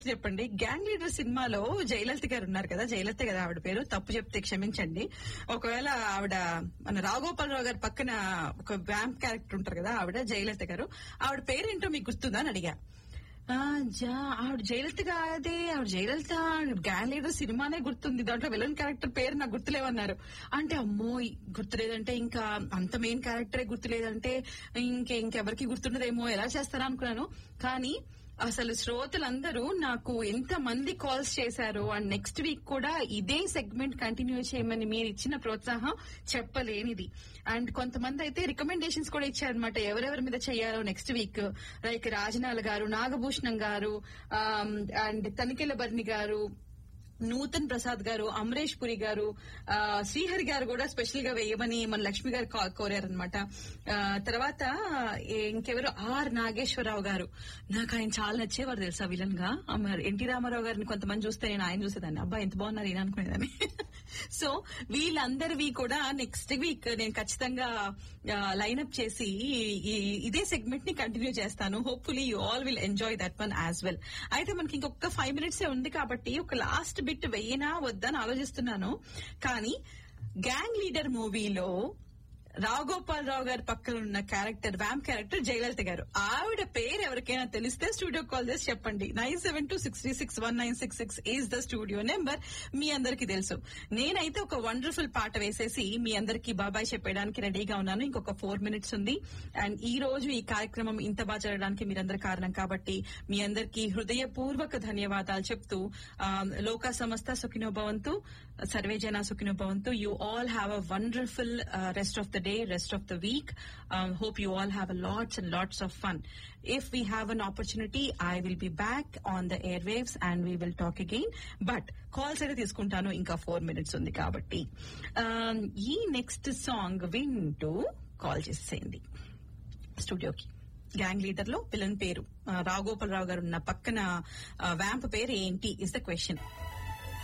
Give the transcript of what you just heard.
చెప్పండి gang leader సినిమాలో జయలలిత గారు ఉన్నారు కదా జయలలిత కదా ఆవిడ పేరు తప్పు చెప్తే క్షమించండి ఒకవేళ ఆవిడ మన రాఘోపాలరావు గారి పక్కన ఒక వ్యాంప్ క్యారెక్టర్ ఉంటారు కదా ఆవిడ జయలలిత గారు ఆవిడ పేరేంటో మీకు గుర్తుందా అని అడిగా ఆ, జా ఆవిడ జయలలిత కాదే ఆవిడ జయలలిత గ్యాంగ్ లీడర్ సినిమానే గుర్తుంది దాంట్లో విలన్ క్యారెక్టర్ పేరు నాకు గుర్తులేవన్నారు అంటే అమ్మో ఈ గుర్తులేదంటే ఇంకా అంత మెయిన్ క్యారెక్టరే గుర్తులేదంటే ఇంకే ఇంకెవరికి గుర్తుండదేమో ఎలా చేస్తారా అనుకున్నాను కానీ అసలు శ్రోతలందరూ నాకు ఎంత మంది కాల్స్ చేశారు అండ్ నెక్స్ట్ వీక్ కూడా ఇదే సెగ్మెంట్ కంటిన్యూ చేయమని మీరు ఇచ్చిన ప్రోత్సాహం చెప్పలేనిది అండ్ కొంతమంది అయితే రికమెండేషన్స్ కూడా ఇచ్చారనమాట ఎవరెవరి మీద చేయాలో నెక్స్ట్ వీక్ లైక్ రాజనాల గారు నాగభూషణం గారు అండ్ తనికెల బర్ని గారు నూతన్ ప్రసాద్ గారు అమరేష్ పురి గారు ఆ, శ్రీహరి గారు కూడా స్పెషల్ గా వేయమని మన లక్ష్మి గారు కా- కోరారనమాట ఆ, తర్వాత ఏ- ఇంకెవరు ఆర్ నాగేశ్వరరావు గారు నాకు ఆయన చాలా నచ్చేవారు తెలుసా విలన్ గా ఆ, మరి ఎన్టీ రామారావు గారిని కొంతమంది చూస్తే నేను ఆయన చూసేదాన్ని అబ్బా ఎంత బాగున్నారు ఈయన అనుకునేదాన్ని సో వీళ్ళందరివి కూడా నెక్స్ట్ వీక్ నేను ఖచ్చితంగా లైన్అప్ చేసి ఈ- ఇదే సెగ్మెంట్ ని కంటిన్యూ చేస్తాను hopefully you all will enjoy that one as well అయితే మనకి ఇంకొక ఫైవ్ మినిట్స్ ఉంది కాబట్టి ఒక లాస్ట్ బిట్ వెయ్యినా వద్దని ఆలోచిస్తున్నాను కానీ గ్యాంగ్ లీడర్ మూవీలో రావుగోపాలరావు గారి పక్కన ఉన్న క్యారెక్టర్ వ్యామ్ క్యారెక్టర్ జయలలిత గారు ఆవిడ పేరు ఎవరికైనా తెలిస్తే స్టూడియో కాల్ చేసి చెప్పండి nine seven two six three six one nine six six is the studio number మీ అందరికి తెలుసు నేనైతే ఒక వండర్ఫుల్ పాట వేసేసి మీ అందరికి బాబాయ్ చెప్పేయడానికి రెడీగా ఉన్నాను ఇంకొక ఫోర్ మినిట్స్ ఉంది అండ్ ఈ రోజు ఈ కార్యక్రమం ఇంత బాగా జరగడానికి మీరందరు కారణం కాబట్టి మీ అందరికి హృదయపూర్వక ధన్యవాదాలు చెప్తూ ఆ, లోక సంస్థ సుఖినో భవంతు సర్వే జన సుఖినో భవంతు you all have a wonderful rest of the day rest of the week hope you all have a lots and lots of fun if we have an opportunity I will be back on the air waves and we will talk again but calls అయితే తీసుకుంటాను ఇంకా four minutes ఉంది కాబట్టి Um, ఈ next song వింటూ call చేసేయండి స్టూడియోకి gang leader లో విలన్ పేరు ఆ, రావు గోపాలరావు గారు ఉన్న పక్కన వ్యాంప్ పేరు ఏంటి ఇస్ ద క్వశ్చన్